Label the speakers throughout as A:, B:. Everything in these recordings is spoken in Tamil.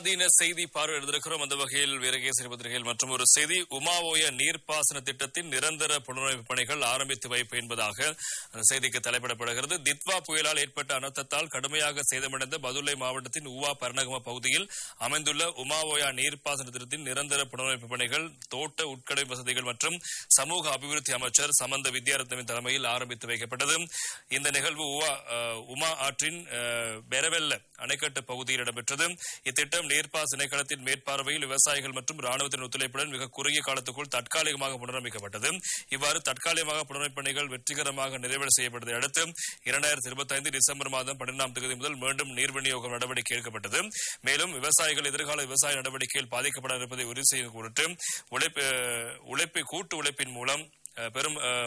A: சுயாதீன செய்தி பார்வை எடுத்திருக்கிறோம் அந்த வகையில் வீரகேசரி பத்திரிகையில் மற்றும் ஒரு செய்தி உமாவோய நீர்ப்பாசன திட்டத்தின் நிரந்தர புனரமைப்பு பணிகள் ஆரம்பித்து வைப்பு என்பதாக அந்த செய்திக்கு தலைப்பிடப்படுகிறது தித்வா புயலால் ஏற்பட்ட அனர்த்தத்தால் கடுமையாக சேதமடைந்த பதுளை மாவட்டத்தின் உவா பரணகம பகுதியில் அமைந்துள்ள உமாவோயா நீர்ப்பாசன திட்டத்தின் நிரந்தர புனரமைப்பு பணிகள் தோட்ட உட்கடை வசதிகள் மற்றும் சமூக அபிவிருத்தி அமைச்சர் சமந்த வித்யாரத்னவின் தலைமையில் ஆரம்பித்து வைக்கப்பட்டது இந்த நிகழ்வு உவா அஹ், உமா ஆற்றின் அஹ், பெரவெல்ல அணைக்கட்டு பகுதியில் இடம்பெற்றது இத்திட்டம் நீர்ப்பாசன இணைக்களத்தின் மேற்பார்வையில் விவசாயிகள் மற்றும் ராணுவத்தின் ஒத்துழைப்புடன் மிக குறுகிய காலத்துக்குள் தற்காலிகமாக புனரமைக்கப்பட்டது இவ்வாறு தற்காலிகமாக புனரமைப்பு பணிகள் வெற்றிகரமாக நிறைவேற செய்யப்பட்டதை அடுத்து இரண்டாயிரத்தி இருபத்தி ஐந்து டிசம்பர் மாதம் பன்னிரெண்டாம் தேதி முதல் மீண்டும் நீர் விநியோக நடவடிக்கை எடுக்கப்பட்டது மேலும் விவசாயிகள் எதிர்கால விவசாய நடவடிக்கையில் பாதிக்கப்பட இருப்பதை உறுதி செய்யும் பொருட்டு உழைப்பு உழைப்பு கூட்டு உழைப்பின் மூலம் அஹ், பெரும் அஹ்,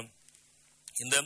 A: இந்த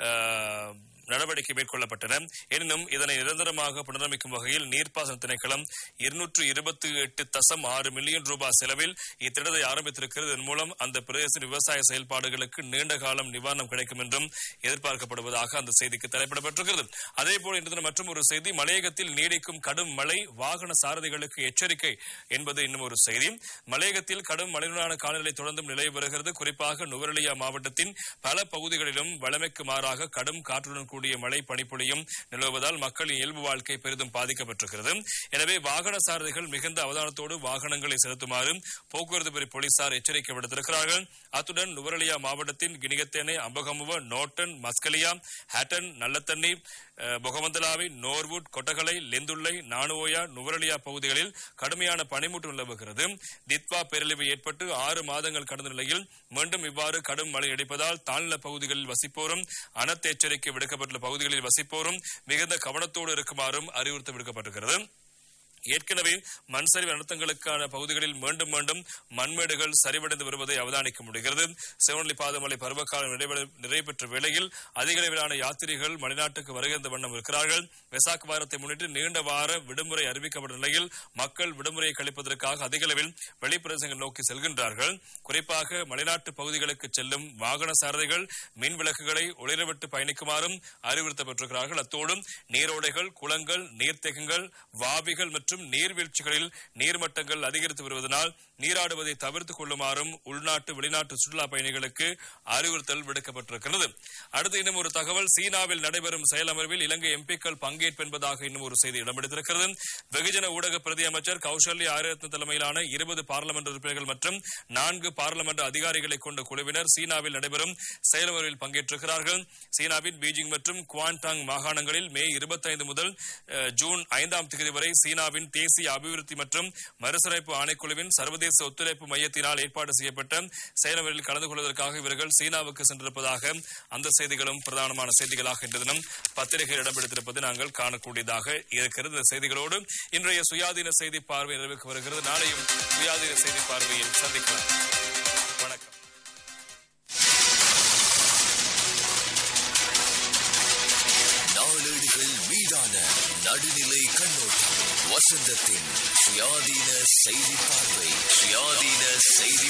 A: அஹ், நடவடிக்கை மேற்கொள்ளப்பட்டன எனினும் இதனை நிரந்தரமாக புனரமைக்கும் வகையில் நீர்ப்பாசன திணைக்களம் இருநூற்று இருபத்தி எட்டு தசம் ஆறு மில்லியன் ரூபாய் செலவில் இத்திட்டத்தை ஆரம்பித்திருக்கிறது இதன் மூலம் அந்த பிரதேச விவசாய செயல்பாடுகளுக்கு நீண்ட காலம் நிவாரணம் கிடைக்கும் என்றும் எதிர்பார்க்கப்படுவதாக அந்த செய்திக்கு தலைப்பிடப்பட்டிருக்கிறது அதே போல இன்று தினம் மற்றும் ஒரு செய்தி மலையகத்தில் நீடிக்கும் கடும் மழை வாகன சாரதிகளுக்கு எச்சரிக்கை என்பது இன்னும் ஒரு செய்தி மலையகத்தில் கடும் மழையுடனான காலநிலை தொடர்ந்தும் நிலவி வருகிறது குறிப்பாக நுவரெலியா மாவட்டத்தின் பல பகுதிகளிலும் வழமைக்கு மாறாக கடும் காற்றுடன் கூடிய மழை பனிப்பொழியும் நிலவுவதால் மக்களின் இயல்பு வாழ்க்கை பெரிதும் பாதிக்கப்பட்டிருக்கிறது எனவே வாகன சாரதிகள் மிகுந்த அவதானத்தோடு வாகனங்களை செலுத்துமாறு போக்குவரத்து பிரி போலீசார் எச்சரிக்கை விடுத்திருக்கிறார்கள் அத்துடன் நுவரெலியா மாவட்டத்தின் கிணிகத்தேனை அம்பகமுவ நோட்டன் மஸ்கலியா ஹேட்டன் நல்லத்தண்ணி அஹ், பொகவந்தலாவை நோர்வுட் கொட்டகலை லெந்துள்ளை நானுவோயா நுவரெலியா பகுதிகளில் கடுமையான பனிமூட்டம் நிலவுகிறது தித்வா பேரழிவு ஏற்பட்டு ஆறு மாதங்கள் கடந்த நிலையில் மீண்டும் இவ்வாறு கடும் மழை அடிப்பதால் தாழ்நில பகுதிகளில் வசிப்போரும் அனர்த்த எச்சரிக்கை விடுக்கப்பட்டுள்ள பகுதிகளில் வசிப்போரும் மிகுந்த கவனத்தோடு இருக்குமாறும் அறிவுறுத்தல் விடுக்கப்பட்டிருக்கிறது ஏற்கனவே மண் சரிவு அனர்த்தங்களுக்கான பகுதிகளில் மீண்டும் மீண்டும் மண்மேடுகள் சரிவடைந்து வருவதை அவதானிக்க முடிகிறது சிவனொலி பாதமலை பருவகாலம் நிறைவடை- நிறைவு பெற்ற வேளையில் அதிக அளவிலான யாத்திரிகள் மலைநாட்டுக்கு வருகின்ற வண்ணம் இருக்கிறார்கள் வெசாக் வாரத்தை முன்னிட்டு நீண்ட வார விடுமுறை அறிவிக்கப்பட்ட நிலையில் மக்கள் விடுமுறையை கழிப்பதற்காக அதிக அளவில் வெளிப்பிரதேசங்கள் நோக்கி செல்கின்றார்கள் குறிப்பாக மலைநாட்டு பகுதிகளுக்கு செல்லும் வாகன சாரதிகள் மின் விளக்குகளை ஒளிரவிட்டு பயணிக்குமாறும் அறிவுறுத்தப்பட்டிருக்கிறார்கள் அத்தோடும் நீரோடைகள் குளங்கள் நீர்த்தேக்கங்கள் வாவிகள் மற்றும் நீர்வீழ்ச்சிகளில் நீர்மட்டங்கள் அதிகரித்து வருவதனால் நீராடுவதை தவிர்த்துக் கொள்ளுமாறும் உள்நாட்டு வெளிநாட்டு சுற்றுலா பயணிகளுக்கு அறிவுறுத்தல் விடுக்கப்பட்டிருக்கிறது அடுத்து இன்னும் ஒரு தகவல் சீனாவில் நடைபெறும் செயலமர்வில் இலங்கை எம்பிக்கள் பங்கேற்பு என்பதாக இன்னும் ஒரு செய்தி இடம்பெடுத்திருக்கிறது வெகுஜன ஊடக பிரதி அமைச்சர் கௌசல்யா ஆயிரத்தின் தலைமையிலான இருபது பார்லமெண்ட் உறுப்பினர்கள் மற்றும் நான்கு பார்லமெண்ட் அதிகாரிகளை கொண்ட குழுவினர் சீனாவில் நடைபெறும் செயலமர்வில் பங்கேற்றிருக்கிறார்கள் சீனாவின் பீஜிங் மற்றும் குவான்டாங் மாகாணங்களில் மே 25 முதல் அஹ், ஜூன் ஐந்தாம் தேதி வரை சீனாவின் தேசிய அபிவிருத்தி மற்றும் மறுசீரமைப்பு ஆணைக்குழுவின் சர்வதேச ஒத்துழைப்பு மையத்தினால் ஏற்பாடு செய்யப்பட்ட செயலமரில் கலந்து கொள்வதற்காக இவர்கள் சீனாவுக்கு சென்றிருப்பதாக அந்த செய்திகளும் பிரதானமான செய்திகளாக இன்று தினம் பத்திரிகையில் இடம்பெடுத்திருப்பது நாங்கள் காணக்கூடியதாக இருக்கிறது இந்த செய்திகளோடு இன்றைய சுயாதீன செய்தி பார்வை நிறைவுக்கு வருகிறது நாளையும் சுயாதீன செய்தி பார்வையில் சந்திக்கலாம் வணக்கம்
B: நாளேடுகள் மீதான நடுநிலை கண்ணோட்டம் வசந்தத்தின் சுயாதீன செய்தி பார்வை சுயாதீன செய்தி